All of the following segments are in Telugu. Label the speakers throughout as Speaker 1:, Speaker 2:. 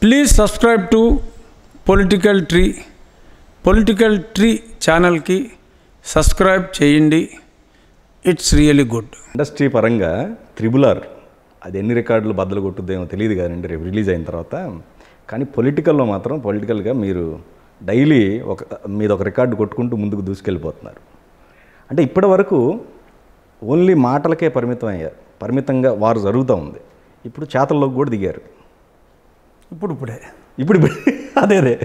Speaker 1: Please subscribe to political tree political tree ఛానల్కి సబ్స్క్రైబ్ చేయండి ఇట్స్ రియలీ గుడ్
Speaker 2: ఇండస్ట్రీ పరంగా త్రిబుల్ ఆర్ అది ఎన్ని రికార్డులు బద్దలు కొట్టుద్దేమో తెలియదు కదండి రేపు రిలీజ్ అయిన తర్వాత కానీ పొలిటికల్లో మాత్రం పొలిటికల్గా మీరు డైలీ ఒక మీద ఒక రికార్డు కొట్టుకుంటూ ముందుకు దూసుకెళ్ళిపోతున్నారు అంటే ఇప్పటి వరకు ఓన్లీ మాటలకే పరిమితం అయ్యారు పరిమితంగా వారు జరుగుతూ ఉంది ఇప్పుడు చేతల్లోకి కూడా దిగారు
Speaker 1: ఇప్పుడు ఇప్పుడే
Speaker 2: ఇప్పుడు ఇప్పుడు అదే అదే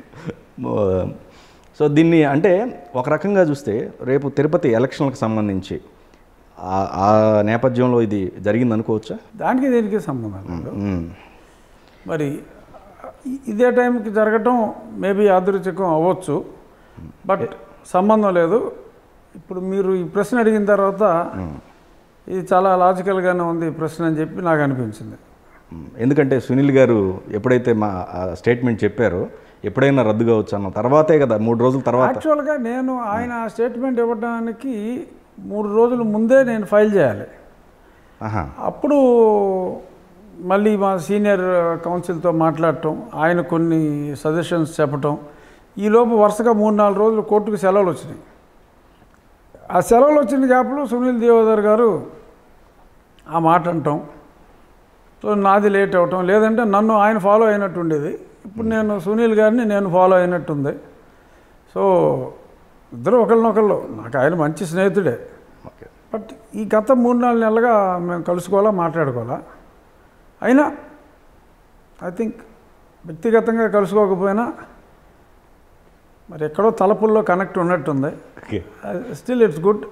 Speaker 2: సో దీన్ని అంటే ఒక రకంగా చూస్తే రేపు తిరుపతి ఎలక్షన్లకు సంబంధించి ఆ- ఆ నేపథ్యంలో ఇది జరిగింది అనుకోవచ్చా
Speaker 1: దానికి దీనికి సంబంధం లేదు
Speaker 2: మ్మ్.
Speaker 1: మరి ఇ- ఇదే టైంకి జరగటం మేబీ యాదృచ్ఛికం అవ్వచ్చు బట్ సంబంధం లేదు ఇప్పుడు మీరు ఈ ప్రశ్న అడిగిన తర్వాత ఇది చాలా లాజికల్గానే ఉంది ఈ ప్రశ్న అని చెప్పి నాకు అనిపించింది
Speaker 2: మ్మ్. ఎందుకంటే సునీల్ గారు ఎప్పుడైతే మా స్టేట్మెంట్ చెప్పారో ఎప్పుడైనా రద్దు కావచ్చు అన్న తర్వాతే కదా మూడు రోజుల తర్వాత
Speaker 1: యాక్చువల్గా నేను ఆయన స్టేట్మెంట్ ఇవ్వడానికి మూడు రోజుల ముందే నేను ఫైల్ చేయాలి
Speaker 2: ఆహా
Speaker 1: అప్పుడు మళ్ళీ మా సీనియర్ కౌన్సిల్తో మాట్లాడటం ఆయన కొన్ని సజెషన్స్ చెప్పటం ఈలోపు వరుసగా మూడు నాలుగు రోజులు కోర్టుకు సెలవులు వచ్చినాయి ఆ సెలవులు వచ్చిన గ్యాప్లో సునీల్ దేవదర్ గారు ఆ మాట అంటాం సో నాది లేట్ అవటం లేదంటే నన్ను ఆయన ఫాలో అయినట్టు ఉండేది ఇప్పుడు నేను సునీల్ గారిని నేను ఫాలో అయినట్టుంది సో ఇద్దరు ఒకరినొకళ్ళు నాకు ఆయన మంచి స్నేహితుడే
Speaker 2: ఓకే
Speaker 1: బట్ ఈ గత మూడు నాలుగు నెలలుగా మేము కలుసుకోవాలా మాట్లాడుకోవాలా అయినా ఐ థింక్ వ్యక్తిగతంగా కలుసుకోకపోయినా మరి ఎక్కడో తలపుల్లో కనెక్ట్ ఉన్నట్టుంది
Speaker 2: ఓకే
Speaker 1: స్టిల్ ఇట్స్ గుడ్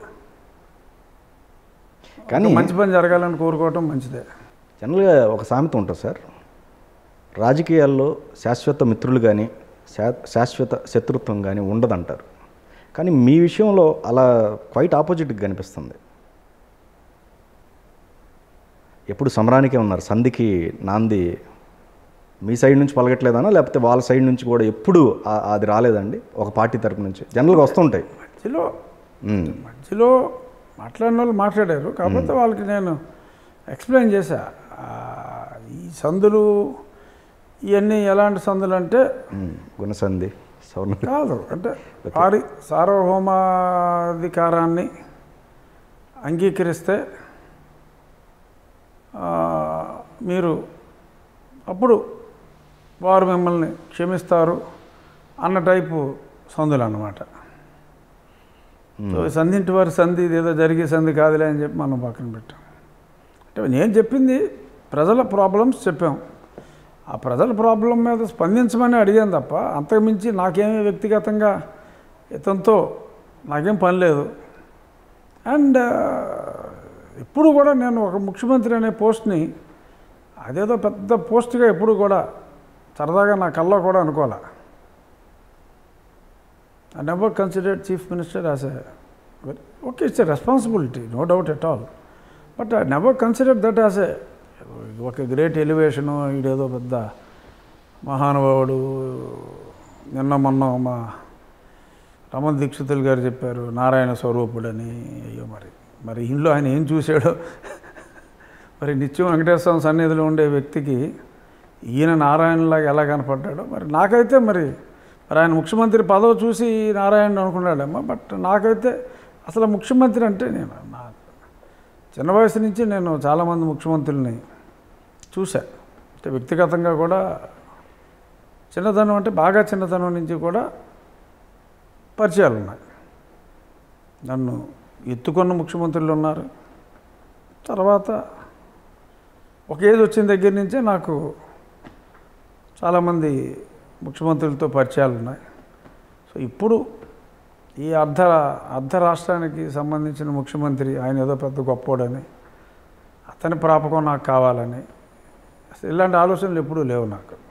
Speaker 2: కానీ
Speaker 1: మంచి పని జరగాలని కోరుకోవటం మంచిదే
Speaker 2: జనరల్గా ఒక సామెత ఉంటుంది సార్ రాజకీయాల్లో శాశ్వత మిత్రులు కానీ శా- శాశ్వత శత్రుత్వం కానీ ఉండదంటారు కానీ మీ విషయంలో అలా క్వైట్ ఆపోజిట్గా కనిపిస్తుంది ఎప్పుడు సమరానికే ఉన్నారు సంధికి నాంది మీ సైడ్ నుంచి పలగట్లేదనా లేకపోతే వాళ్ళ సైడ్ నుంచి కూడా ఎప్పుడు ఆ- అది రాలేదండి ఒక పార్టీ తరపు నుంచి జనరల్గా వస్తుంటాయి
Speaker 1: మధ్యలో
Speaker 2: ఉమ్,
Speaker 1: మధ్యలో మాట్లాడిన వాళ్ళు మాట్లాడారు కాకపోతే వాళ్ళకి నేను ఎక్స్ప్లెయిన్ చేశా ఆ, ఈ సందులు ఇవన్నీ ఎలాంటి సందులు అంటే
Speaker 2: ఉమ్, గుణసంధి సౌర్ణ
Speaker 1: కాదు అంటే వారి సార్వభౌమాధికారాన్ని అంగీకరిస్తే ఆ, మీరు అప్పుడు వారు మిమ్మల్ని క్షమిస్తారు అన్న టైపు సందులు అన్నమాట సో ఈ సంధింటి వారి సంధి ఇదేదో జరిగే సంధి కాదులే అని చెప్పి మనం పక్కన పెట్టాం అంటే నేను చెప్పింది ప్రజల ప్రాబ్లమ్స్ చెప్పాం ఆ ప్రజల ప్రాబ్లం మీద స్పందించమని అడిగాను తప్ప అంతకుమించి నాకేమీ వ్యక్తిగతంగా ఇతనితో నాకేం పని లేదు అండ్ ఇప్పుడు కూడా నేను ఒక ముఖ్యమంత్రి అనే పోస్ట్ని అదేదో పెద్ద పోస్ట్గా ఎప్పుడు కూడా సరదాగా నా కల్లో కూడా అనుకోలే I never considered chief minister as a okay, it's a responsibility, no doubt at all. But I never considered that as a ఒక గ్రేట్ ఎలివేషను ఇదేదో పెద్ద మహానుభావుడు నిన్న మొన్న మా రమణ దీక్షితులు గారు చెప్పారు నారాయణ స్వరూపుడని అయ్యో మరి మరి ఇంట్లో ఆయన ఏం చూశాడో మరి నిత్యం వెంకటేశ్వర సన్నిధిలో ఉండే వ్యక్తికి ఈయన నారాయణలాగా ఎలా కనపడ్డాడో మరి నాకైతే మరి మరి ఆయన ముఖ్యమంత్రి పదవి చూసి నారాయణ అనుకున్నాడమ్మా బట్ నాకైతే అసలు ముఖ్యమంత్రి అంటే నేను నా చిన్న వయసు నుంచి నేను చాలామంది ముఖ్యమంత్రుల్ని చూశా అంటే వ్యక్తిగతంగా కూడా చిన్నతనం అంటే బాగా చిన్నతనం నుంచి కూడా పరిచయాలు ఉన్నాయి నన్ను ఎత్తుకున్న ముఖ్యమంత్రులు ఉన్నారు తర్వాత ఒక ఏజ్ వచ్చిన దగ్గర నుంచే నాకు చాలామంది ముఖ్యమంత్రులతో పరిచయాలు ఉన్నాయి సో ఇప్పుడు ఈ అర్ధ అర్ధ రాష్ట్రానికి సంబంధించిన ముఖ్యమంత్రి ఆయన ఏదో పెద్ద గొప్పోడని అతని ప్రాపకం నాకు కావాలని అసలు ఇలాంటి ఆలోచనలు ఎప్పుడూ లేవు నాకు